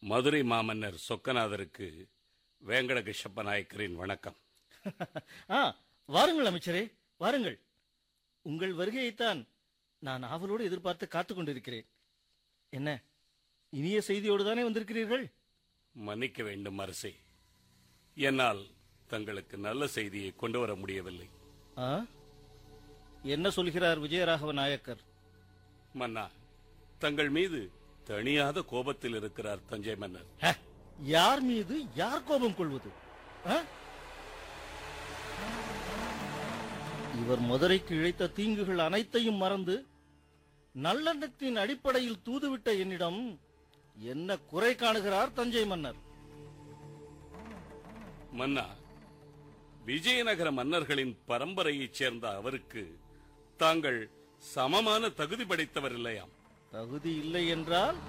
மதுரை மாமன்னர் சொக்கநாதருக்கு வேங்கட கிருஷ்ணப்ப நாயக்கரின் வணக்கம் ஆ வாருங்கள் அமைச்சரே வாருங்கள் உங்கள் வருகையைத்தான் நான் ஆவலோடு எதிர்பார்த்து காத்துக் கொண்டிருக்கிறேன் என்ன இனிய செய்தியோடு தானே வந்திருக்கிறீர்கள் மன்னிக்க வேண்டும் அரசே என்னால் தங்களுக்கு நல்ல செய்தியை கொண்டு வர முடியவில்லை ஆ என்ன சொல்கிறார் விஜயராகவ நாயக்கர் மன்னா தங்கள் மீது தணியாத கோபத்தில் இருக்கிறார் தஞ்சை மன்னர் ஹ, யார் மீது யார் கோபம் கொள்வது ஆ? இவர் மதுரைக்கு இழைத்த தீங்குகள் அனைத்தையும் மறந்து நல்லெண்ணத்தின் அடிப்படையில் தூதுவிட்ட என்னிடம் என்ன குறை காணுகிறார் தஞ்சை மன்னர் மன்னா விஜயநகர மன்னர்களின் பரம்பரையைச் சேர்ந்த அவருக்கு தாங்கள் சமமான தகுதி படைத்தவர் இல்லையாம் தகுதி இல்லை என்றால்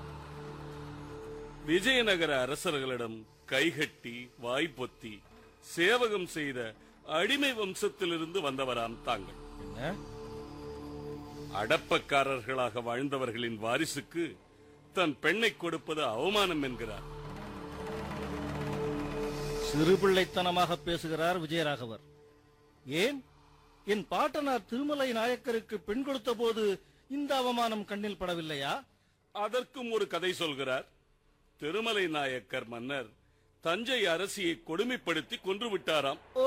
விஜயநகர அரசர்களிடம் கைகட்டி வாய்ப்பொத்தி சேவகம் செய்த அடிமை வம்சத்திலிருந்து வந்தவராம் தாங்கள் என்ன அடப்பக்காரர்களாக வாழ்ந்தவர்களின் வாரிசுக்கு தன் பெண்ணை கொடுப்பது அவமானம் என்கிறார் சிறுபிள்ளைத்தனமாக பேசுகிறார் விஜயராகவர் ஏன் என் பாட்டனார் திருமலை நாயக்கருக்கு பெண் கொடுத்த போது இந்த அவமானம் கண்ணில் படவில்லையா அதற்கும் ஒரு கதை சொல்கிறார் திருமலை நாயக்கர் மன்னர் தஞ்சை அரசியை கொடுமைப்படுத்தி கொன்று விட்டாராம் ஓ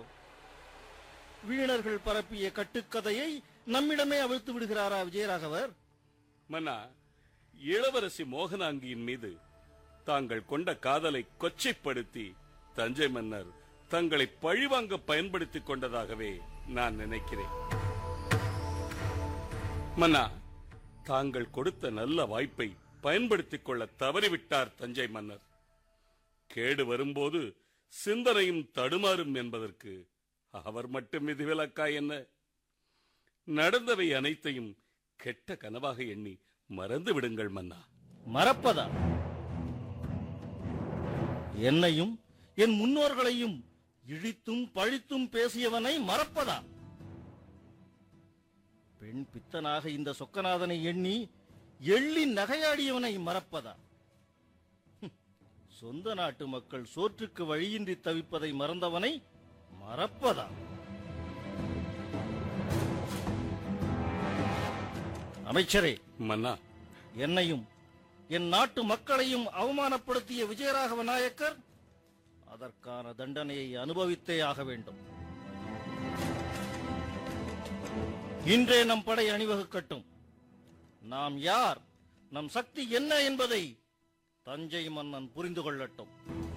வீணர்கள் பரப்பிய கட்டுக்கதையை நம்மிடமே அவிழ்த்து விடுகிறாரா விஜயராகவர் மன்னா இளவரசி மோகனாங்கியின் மீது தாங்கள் கொண்ட காதலை கொச்சைப்படுத்தி தஞ்சை மன்னர் தங்களை பழிவாங்க பயன்படுத்திக் கொண்டதாகவே நான் நினைக்கிறேன் மன்னா தாங்கள் கொடுத்த நல்ல வாய்ப்பை பயன்படுத்திக் கொள்ள தவறிவிட்டார் தஞ்சை மன்னர் கேடு வரும்போது சிந்தனையும் தடுமாறும் என்பதற்கு அவர் மட்டும் விதிவிலக்கா என்ன நடந்தவை அனைத்தையும் கெட்ட கனவாக எண்ணி மறந்து விடுங்கள் மன்னா மறப்பதா என்னையும் என் முன்னோர்களையும் இழித்தும் பழித்தும் பேசியவனை மறப்பதா பெண் பித்தனாக இந்த சொக்கநாதனை எண்ணி எள்ளி நகையாடியவனை மறப்பதா ஹும், சொந்த நாட்டு மக்கள் சோற்றுக்கு வழியின்றி தவிப்பதை மறந்தவனை மறப்பதா அமைச்சரே மன்னா என்னையும் என் நாட்டு மக்களையும் அவமானப்படுத்திய விஜயராகவ நாயக்கர் அதற்கான தண்டனையை அனுபவித்தே ஆக வேண்டும் இன்றே நம் படை அணிவகுக்கட்டும் நாம் யார் நம் சக்தி என்ன என்பதை தஞ்சை மன்னன் புரிந்து கொள்ளட்டும்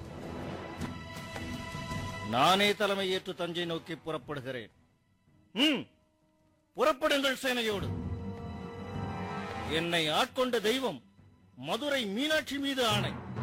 நானே தலைமை ஏற்று தஞ்சை நோக்கி புறப்படுகிறேன் ம், புறப்படுங்கள் சேனையோடு என்னை ஆட்கொண்ட தெய்வம் மதுரை மீனாட்சி மீது ஆணை